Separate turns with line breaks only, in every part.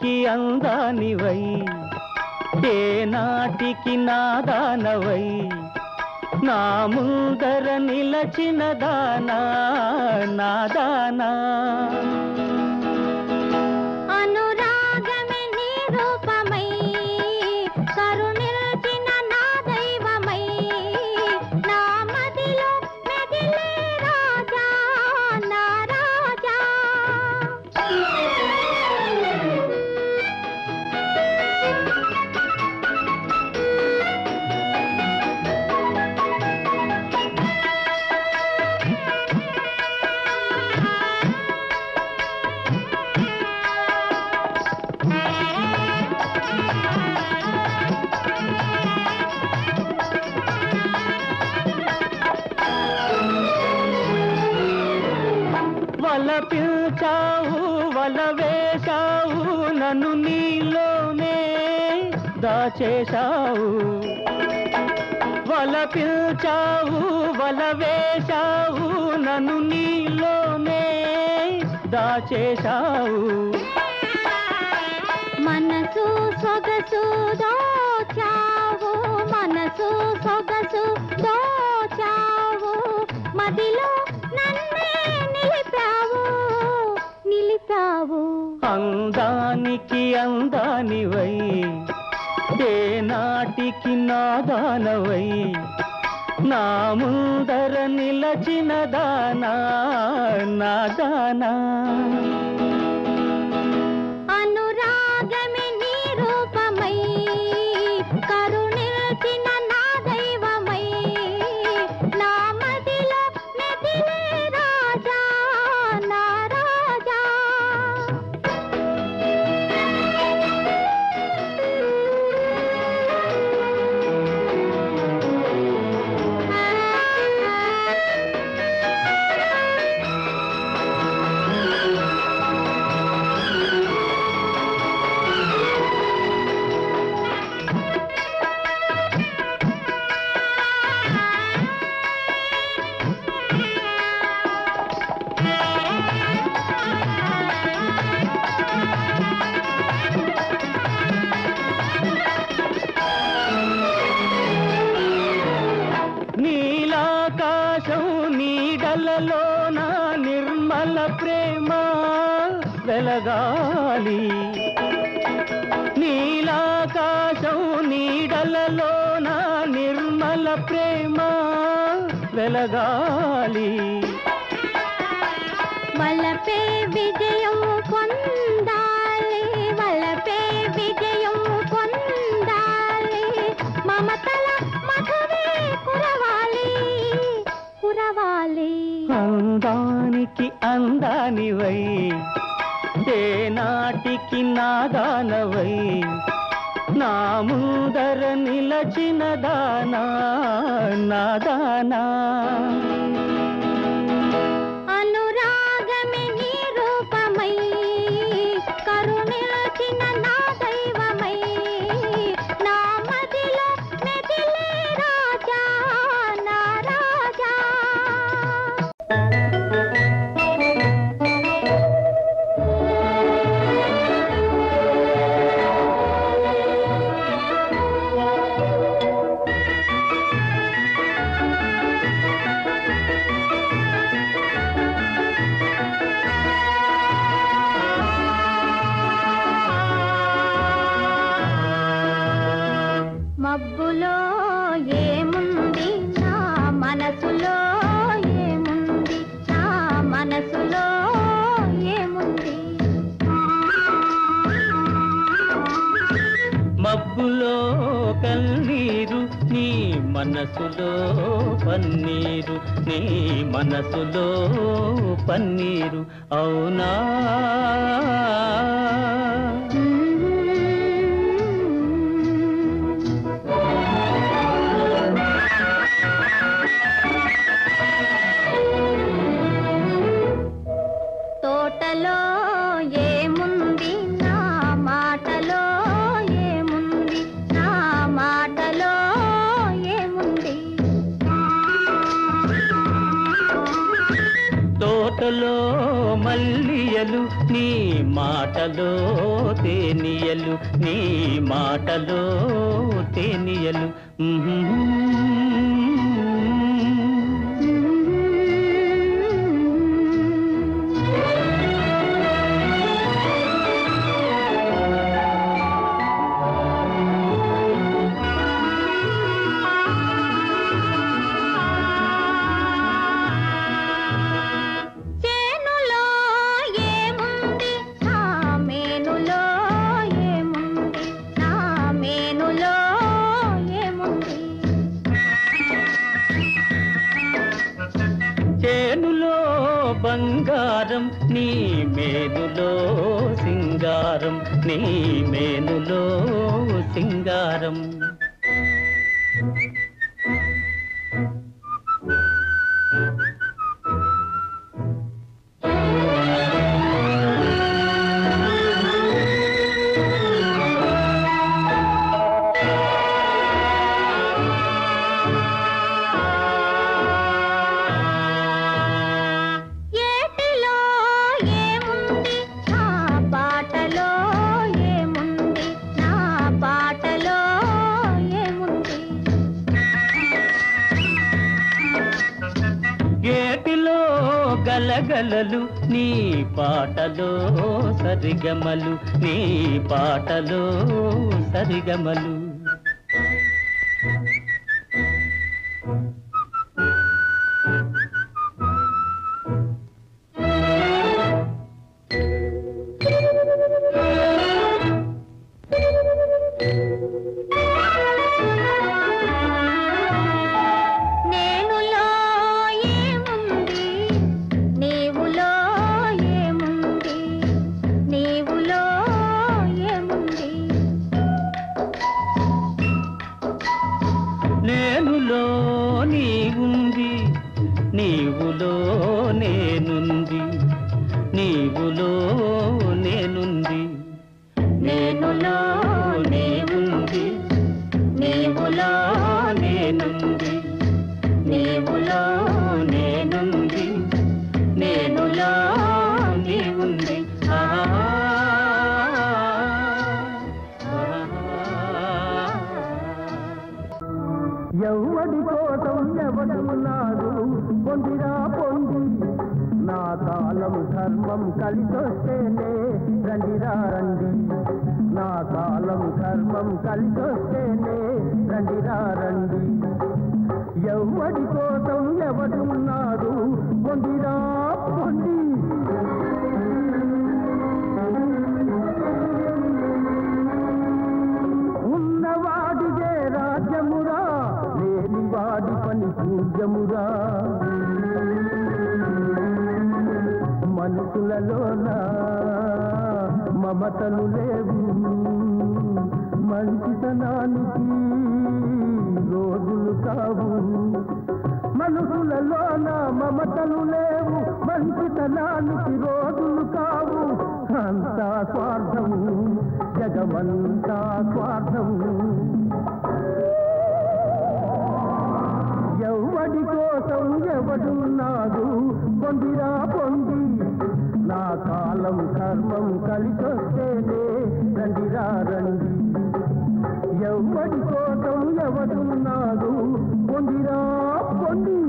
అందానికి అందానివై ఏ నాటికి నాదానవై నా ముందర నిలచిన దానా నాదానా
అనురాగమే నీ రూపమై కరుణిల్చిన నా దైవమై నా మదిలో మెదిలే రాజా నా రాజా
వల పిల్చావు వల వేశావు నన్ను నీలోనే దాచేశావు వల పిల్చావు వల వేశావు నన్ను నీలోనే దాచేశావు
మనసు సొగసు దోచావు మనసు సొగసు దోచావు మదిలో నన్నే నిలిపావు నిలిపావు
అందానికి అందానివై ఏ నాటికి నాదానవై నా ముందర నిలచిన దానా నాదానా
అనురాగమే నీ రూపమై కరుణిల్చిన నా దైవమై నా మదిలో మెదిలే రాజా నా రాజా
నీలాకాశం నీడలలో నా నిర్మల ప్రేమ వెలగాలి నీలాకాశం నీడలలో నా నిర్మల ప్రేమ వెలగాలి
వలపే విజయం పొందాలి వలపే విజయం పొందాలి మమతల మధువే కురవాలి కురవాలి
అందానికి అందానివై ఏ నాటికి నాదానవై నా ముందర నిలచిన దానా నాదానా
అనురాగమే నీ రూపమై కరుణిల్చిన నా దైవమై నా మదిలో మెదిలే రాజా నా రాజా మబ్బులో ఏముంది నా మనసులో ఏముంది నా మనసులో ఏముంది
మబ్బులో కన్నీరు నీ మనసులో పన్నీరు నీ మనసులో పన్నీరు అవునా
తోటలో ఏముంది నా మాటలో ఏముంది నా మాటలో ఏముంది
తోటలో మల్లి తేనియలు నీ మాటలో తేనియలు నీ మాటలో తేనియలు
చేనులో ఏముంది నా మేనులో ఏముంది నా మేనులో ఏముంది
చేనులో బంగారం నీ మేనులో సింగారం నీ మేనులో సింగారం
ఏటిలో ఏముంది నా పాటలో ఏముంది నా పాటలో ఏముంది
ఏటిలో గలగలలు నీ పాటలో సరిగమలు నీ పాటలో సరిగమలు
నేనులో ఏముంది నీవులో ఏముంది నీవులో ఏముంది
నేనులో నీవుంది నీవులో నేనుంది నీవులో నేనుంది నేనులో నీవుంది నీవులో నేనుంది నీవులో నేనుంది నేనులో నీవుంది ఆహా
ఎవడి కోసం ఎవడున్నాడు పొందిరా పొంది నా కాలం ధర్మం కలిసొస్తేనే రండిరా రండి నా కాలం ధర్మం కలిసొస్తేనే రండిరా రండి ఎవడి కోసం ఎవడున్నాడు పొందిరా పొంది ఉన్నవాడిదే రాజ్యమురా లేని వాడి పని పూజ్యమురా మనుషులలోన మమతలు లేవు మంచితనానికి రోజులు కావు మనుషులలోన మమతలు లేవు మంచితనానికి రోజులు కావు అంతా స్వార్థము జగమంతా స్వార్థము ఎవడి కోసం ఎవడున్నాడు పొందిరా పొంది నా కాలం కర్మం కలిసొస్తేనే రండిరా రండి ఎవడి కోసం ఎవడున్నాడు పొందిరా పొంది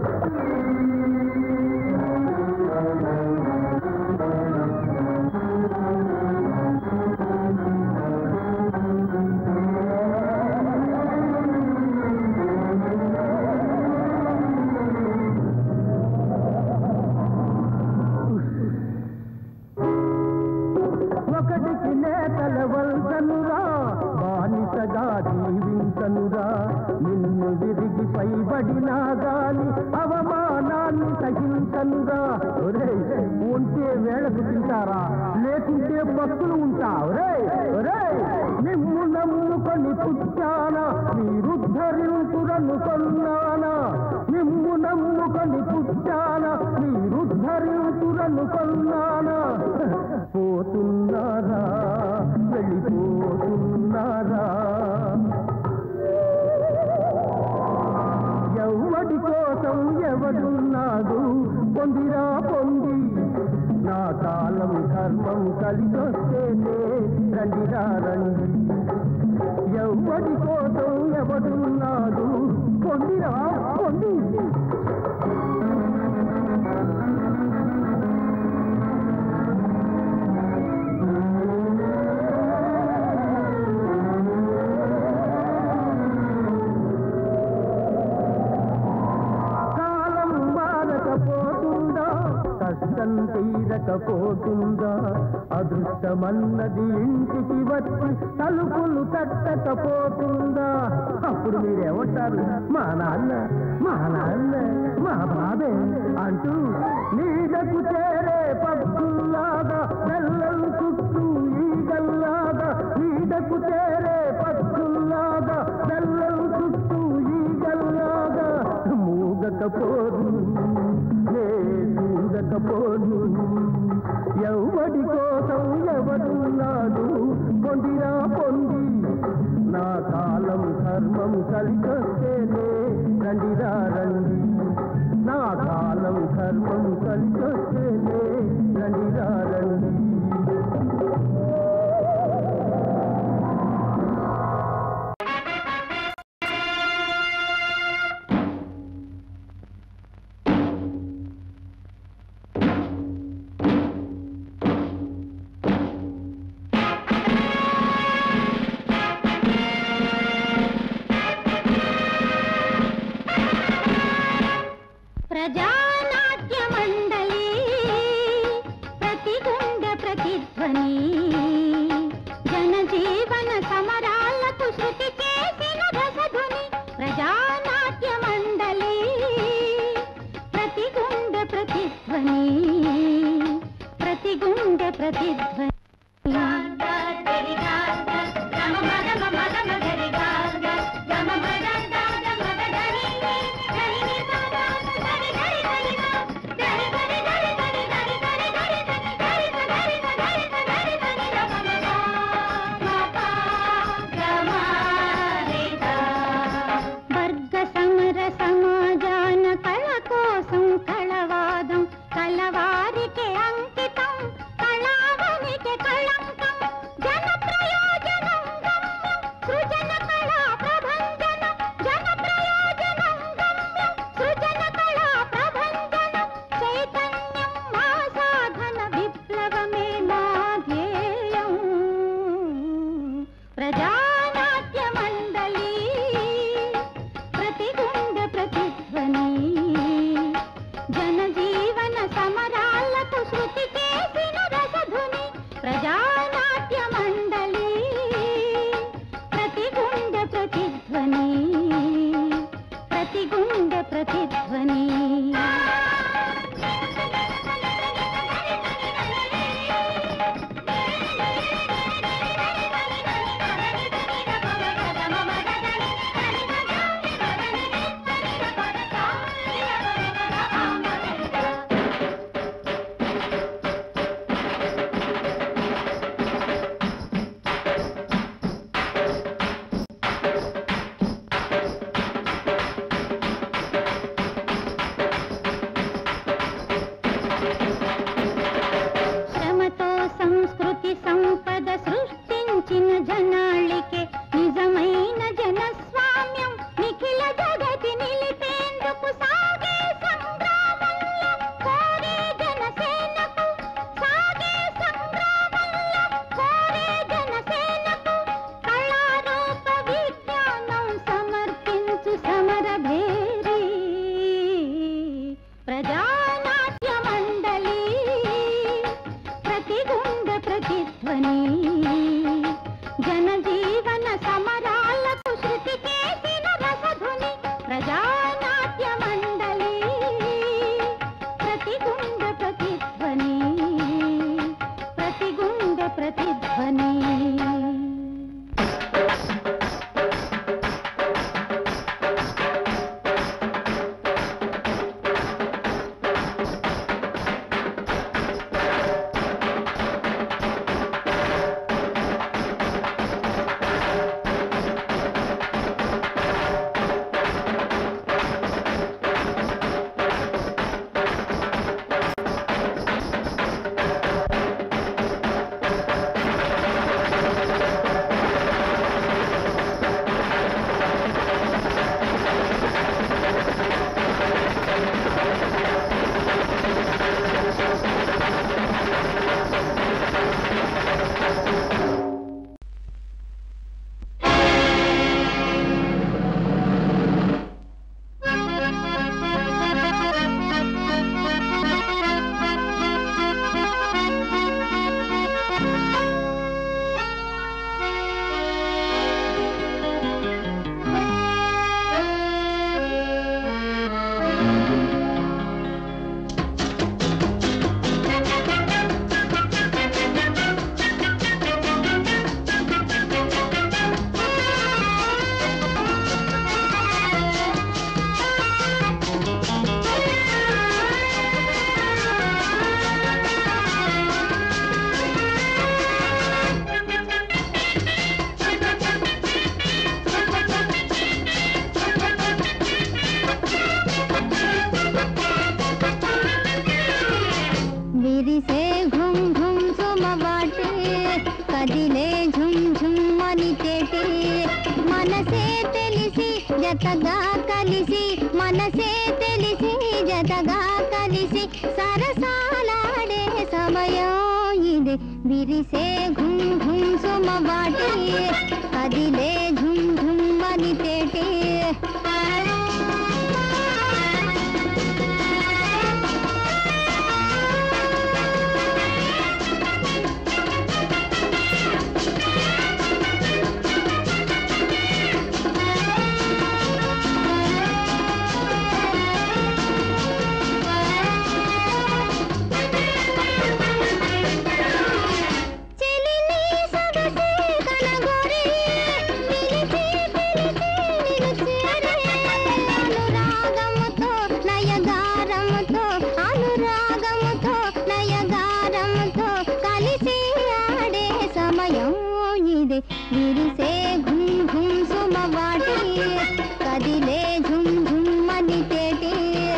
ఒకటికి నేతల వల్సనురా బానిసగా జీవించనురా నిన్ను విరిగి పైబడినా గాని అవమానాన్ని సహించనురా ఒరేయ్ ఉంటే వేళకు తింటారా లేకుంటే పక్కులు ఉంటా ఒరేయ్ ఒరేయ్ నిమ్ము నమ్ముకొని పుట్టానా మీరుద్ధరించురను కొన్నానా నిమ్ము నమ్ముకొని పుట్టానా మీరుద్ధరించురను కొన్నానా పోతున్నారా వెళ్ళిపోతున్నారా ఎవడి కోసం ఎవడున్నాడు పొందిరా పొంది నా కాలం రండిరా రండి ఎవడి కోసం ఎవడున్నాడు పొందిరా పొంది కాలం మారకపోతుందా కష్టం తీరకపోతుందా అదృష్టమన్నది ఇంటికి వచ్చి తలుపులు తట్టకపోతుందా అప్పుడు మీరేమంటారు మా నాన్న మా నాన్న మా బాబే అంటూ నీడకు చేరే పక్షుల్లాగా బెల్లం చుట్టూ ఈగల్లాగా నీడకు చేరే పక్షుల్లాగా బెల్లం చుట్టూ ఈగల్లాగా మూగకపోను నే చూడకపోను ఎవడి కోసం ఎవడున్నాడు పొందిరా పొంది నా కాలం ధర్మం కలిసొస్తేనే రండిరా రండి నా కాలం ధర్మం కలిసొస్తేనే రండిరా రండి
ప్రజానాట్య మండలి ప్రతి గుండె ప్రతిధ్వని జనజీవన సమరాలకు శృతి చేసిన రసధుని ప్రజానాట్య మండలి ప్రతి గుండె ప్రతిధ్వని ప్రతి గుండె ప్రతిధ్వని వర్గ సమర సమాజాన కళ కోసం కళవాదం కళవారికి అంకితం కళావనికి కళంకం జన ప్రయోజనం గమ్యం సృజన కళా ప్రభంజనం జన ప్రయోజనం గమ్యం సృజన కళా ప్రభంజనం చైతన్యం మా సాధన విప్లవమే మా ధ్యేయం ప్రజానాట్య మండలి ప్రతి గుండె ప్రతిధ్వని జనజీవన సమరాలకు శృతి చేసిన రసధుని ప్రజానాట్య మండలి ప్రతి గుండె ప్రతిధ్వని ప్రతి గుండె ప్రతిధ్వని ఝుమ్ ఝుమ్ అని తేటి మనసే తెలిసి జతగా కలిసి మనసే తెలిసి జతగా కలిసి సరసాలాడే సమయం ఇది విరిసే ఘుమ్ ఘుమ్ సుమవాటి కదిలే ఝుమ్ ఝుమ్ అని తేటి చెలిని సొగసే కనగొరి పిలిచి పిలిచి నిన్ను చేరే అనురాగముతో నయగారముతో అనురాగముతో నయగారముతో కలిసి ఆడే సమయం ఇది విరిసే ఘుమ్ ఘుమ్ సుమవాటి కదిలే ఝుమ్ ఝుమ్ అని తేటి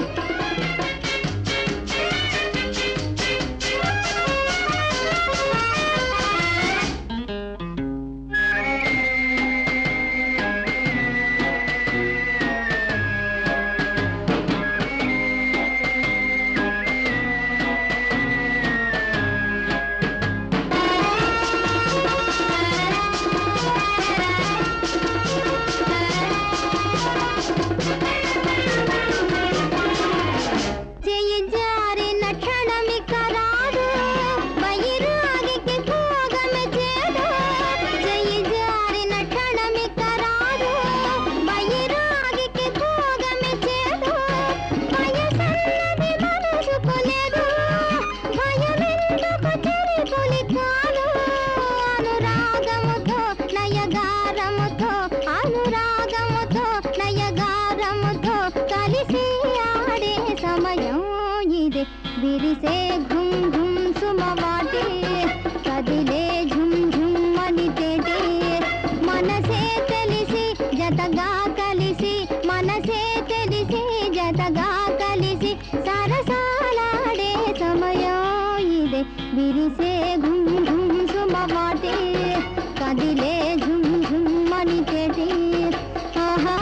చెయ్యి జారిన క్షణమిక రాదు బైరాగికి భోగమె చేదు చెయ్యి జారిన క్షణమిక రాదు బైరాగికి భోగమె చేదు వయసన్నది మనసుకు లేదు భయమెందుకు చెరిపులి కాదు అనురాగముతో నయగారముతో అనురాగముతో నయగారముతో కలిసి ఆడే సమయం ఇది విరిసే ఘుమ్ ఘుమ్ సుమవాటి కదిలే ఝుమ్ ఝుమ్ అని తేటి మనసే తెలిసి జతగా కలిసి మనసే తెలిసి జతగా కలిసి సరసాలాడే సమయం ఇదే విరిసే ఘుమ్ ఘుమ్ సుమవాటి కదిలే ఝుమ్ ఝుమ్ అని తేటి ఆహా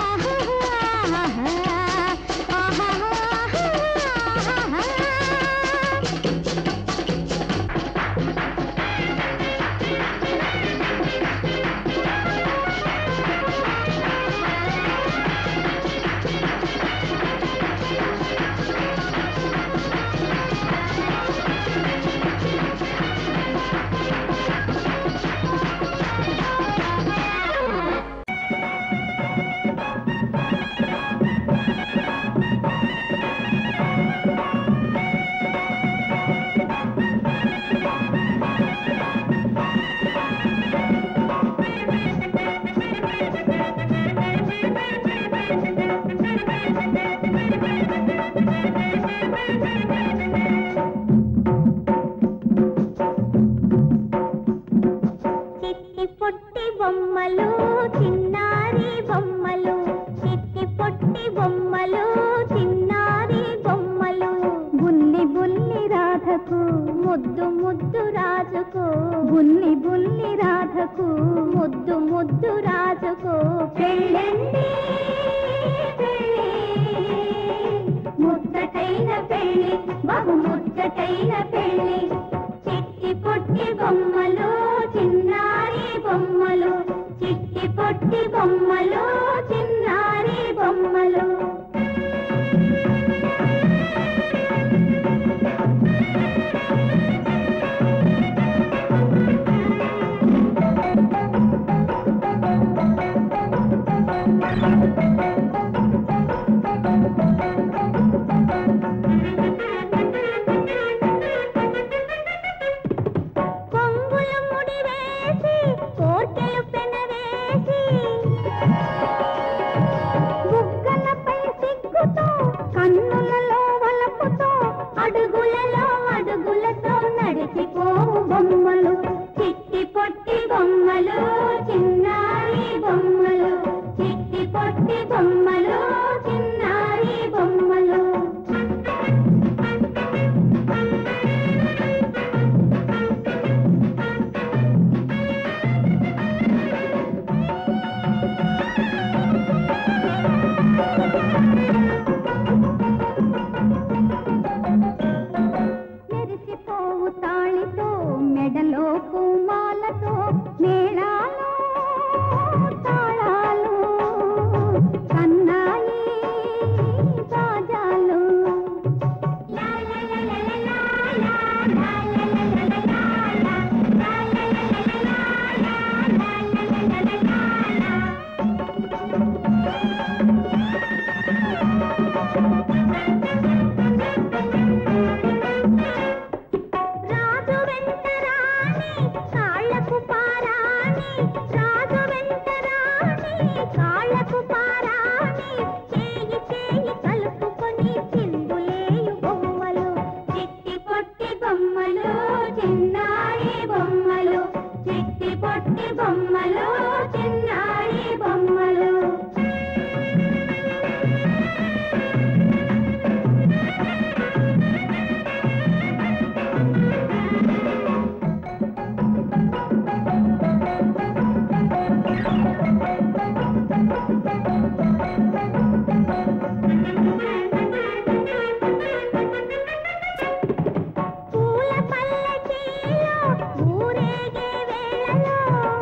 చిట్టి పొట్టి బొమ్మలు చిన్నారి బొమ్మలు చిట్టి పొట్టి బొమ్మలు చిన్నారి బొమ్మలు బుల్లి బుల్లి రాధకు ముద్దు ముద్దు రాజుకు బుల్లి బుల్లి రాధకు ముద్దు ముద్దు రాజుకు పెళ్ళండి పెళ్ళి ముద్దటైన పెళ్ళి బహు ముద్దటైన పెళ్ళి చిట్టి పొట్టి బొమ్మలు చిన్నారి బొమ్మలు చిట్టి పొట్టి బొమ్మలు చిన్నారి బొమ్మలు కొంగుల ముడి వేసి కోర్కెలు పెనవేసి బుగ్గలపై సిగ్గుతో కన్నులలో వలపుతో అడుగులలో అడుగులతో నడిచిపోవు బొమ్మలు చిట్టి పొట్టి బొమ్మలు చిన్నారి బొమ్మలు చిట్టి పొట్టి బొమ్మలు చిన్నారి బొమ్మలు బొమ్మలు చిన్నారి బొమ్మలు పూల పల్లకీలో ఊరేగే వేళలో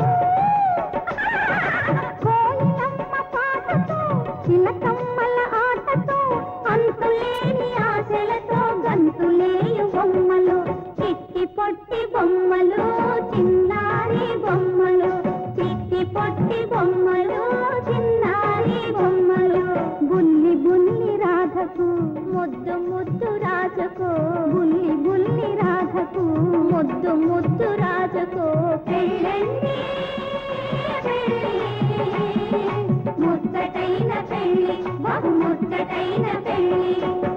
కోయిలమ్మ పాటతో చిలకమ్మల ఆటతో అంతులేని ఆశలతో గంతులేయు బొమ్మలు చిట్టి పొట్టి బొమ్మలు చిన్నారి బొమ్మలు చిట్టి పొట్టి బొమ్మలు చిన్నారి బొమ్మలు బుల్లి బుల్లి రాధకు ముద్దు ముద్దు రాజకు బుల్లి బుల్లి రాధకు ముద్దు ముద్దు రాజకు పెళ్ళండి పెళ్ళి ముద్దటైన పెళ్ళి బహు ముద్దటైన పెళ్ళి